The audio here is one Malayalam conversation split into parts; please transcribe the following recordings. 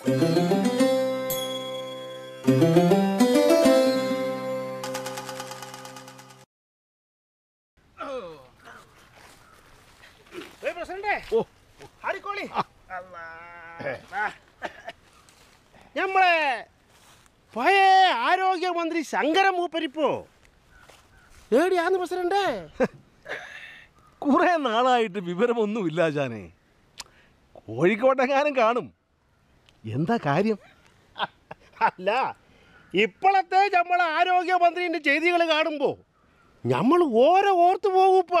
ഏയ് പ്രസിഡന്റേ ഓ ആടിക്കോളി നമ്മളെ പഴയ ആരോഗ്യമന്ത്രി ശങ്കര മൂപ്പരിപ്പോ ഏടിയാന്ന് പ്രസിഡന്റേ കുറെ നാളായിട്ട് വിവരമൊന്നുമില്ല ആശാനെ കോഴിക്കോട്ടെങ്ങാനും കാണും എന്താ കാര്യം അല്ല ഇപ്പോഴത്തെ നമ്മളെ ആരോഗ്യമന്ത്രിന്റെ ചെയ്തികൾ കാണുമ്പോ നമ്മൾ ഓരോ ഓർത്തു പോകൂപ്പാ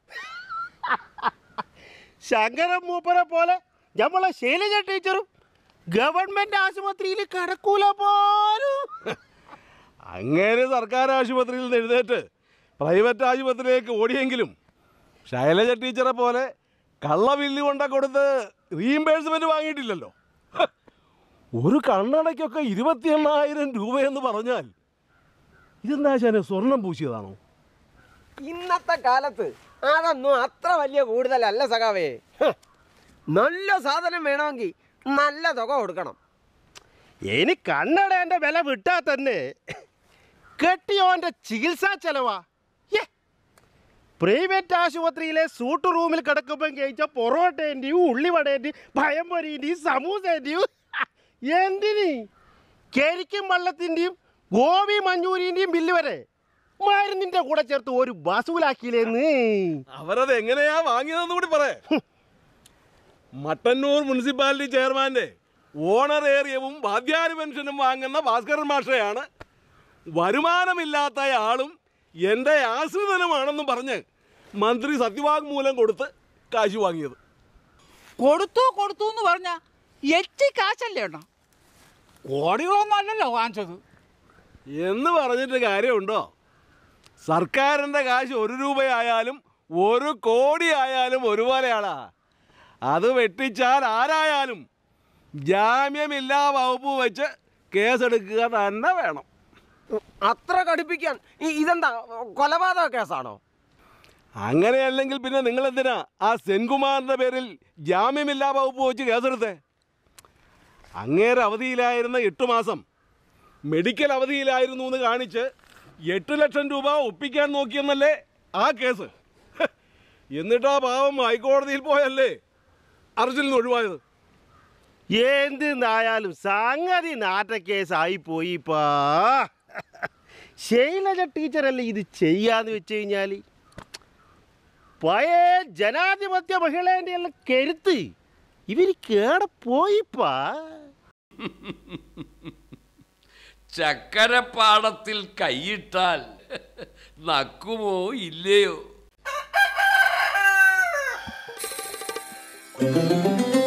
ശങ്കരൻ മൂപ്പരെ പോലെ നമ്മളെ ശൈലജ ടീച്ചറും ഗവൺമെന്റ് ആശുപത്രിയിൽ കിടക്കൂല പോലും അങ്ങേര് സർക്കാർ ആശുപത്രിയിൽ നിന്ന് എഴുന്നേറ്റ് പ്രൈവറ്റ് ആശുപത്രിയിലേക്ക് ഓടിയെങ്കിലും ശൈലജ ടീച്ചറെ പോലെ കള്ളവില്ലി കൊണ്ട കൊടുത്ത് റീഇംബേഴ്സ്മെന്റ് വാങ്ങിയിട്ടില്ലല്ലോ ഹ, ഒരു കണ്ണടയ്ക്കൊക്കെ ഇരുപത്തി എണ്ണായിരം രൂപയെന്ന് പറഞ്ഞാൽ ഇതെന്താ ആശാനെ സ്വർണം പൂശിയതാണോ ഇന്നത്തെ കാലത്ത് അതൊന്നും അത്ര വലിയ കൂടുതലല്ല സഖാവേ ഹ്. നല്ല സാധനം വേണമെങ്കിൽ നല്ല തുക കൊടുക്കണം ഇനി കണ്ണടേന്റെ വില വിട്ടാ തന്നെ കെട്ടിയോന്റെ ചികിത്സാ ചെലവാ യെ. പ്രൈവറ്റ് ആശുപത്രിയിലെ സൂട്ട് റൂമിൽ കിടക്കുമ്പോൾ കഴിച്ച പൊറോട്ടേന്റെയും ഉള്ളിവടേന്റെയും പഴംപൊരിന്റെയും സമൂസേന്റെയും എന്തിന് കരിക്കും വള്ളത്തിന്റെയും ഗോപി മഞ്ഞൂരിന്റെയും ബില്ല് വരെ മരുന്നിന്റെ കൂടെ ചേർത്ത് ഒരു വസൂലാക്കിയില്ലേന്ന് അവരത് എങ്ങനെയാ വാങ്ങിയതെന്ന് കൂടി പറ മട്ടന്നൂർ മുനിസിപ്പാലിറ്റി ചെയർമാന്റെ ഓണർ ഏറിയവും വാദ്യാരി പെൻഷനും വാങ്ങുന്ന ഭാസ്കരൻ മാഷയാണ് വരുമാനമില്ലാത്ത ആളും എൻ്റെ ആശ്രിതനുമാണെന്നും പറഞ്ഞ് മന്ത്രി സത്യവാങ്മൂലം കൊടുത്ത് കാശ് വാങ്ങിയത് കൊടുത്തു കൊടുത്തു എന്ന് പറഞ്ഞ എറ്റി കാശല്ലേ എണ്ണ കോടികളൊന്നും അല്ലല്ലോ വാങ്ങിച്ചത് എന്ന് പറഞ്ഞിട്ട് കാര്യമുണ്ടോ സർക്കാരിൻ്റെ കാശ് ഒരു രൂപയായാലും ഒരു കോടി ആയാലും ഒരുപോലെയാളാ അത് വെട്ടിച്ചാൽ ആരായാലും ജാമ്യമില്ലാ വകുപ്പ് വെച്ച് കേസെടുക്കുക തന്നെ വേണം അത്ര കടുപ്പിക്കാൻ ഈ- ഇതെന്താ കൊലപാതക കേസാണോ അങ്ങനെയല്ലെങ്കിൽ പിന്നെ നിങ്ങൾ എന്തിനാ ആ സെൻകുമാറിന്റെ പേരിൽ ജാമ്യമില്ലാ വകുപ്പ് വെച്ച് കേസെടുത്തേ അങ്ങേരെ അവധിയിലായിരുന്ന എട്ട് മാസം മെഡിക്കൽ അവധിയിലായിരുന്നു എന്ന് കാണിച്ച് എട്ട് ലക്ഷം രൂപ ഒപ്പിക്കാൻ നോക്കിയെന്നല്ലേ ആ കേസ് ഹ്. എന്നിട്ടാ പാവം ഹൈക്കോടതിയിൽ പോയല്ലേ അറസ്റ്റിൽ നിന്ന് ഒഴിവായത് എന്തിനായാലും സംഗതി നാട്ടക്കേസായി പോയിപ്പാ ശൈലജ ടീച്ചറല്ലേ ഇത് ചെയ്യാന്ന് വെച്ച് കഴിഞ്ഞാൽ പഴയ ജനാധിപത്യ മഹിളേൻ്റെ എല്ലാം കരുത്ത് ഇവര് കേടെ പോയിപ്പാ ചക്കരപ്പാടത്തിൽ കൈയിട്ടാൽ നക്കുമോ ഇല്ലയോ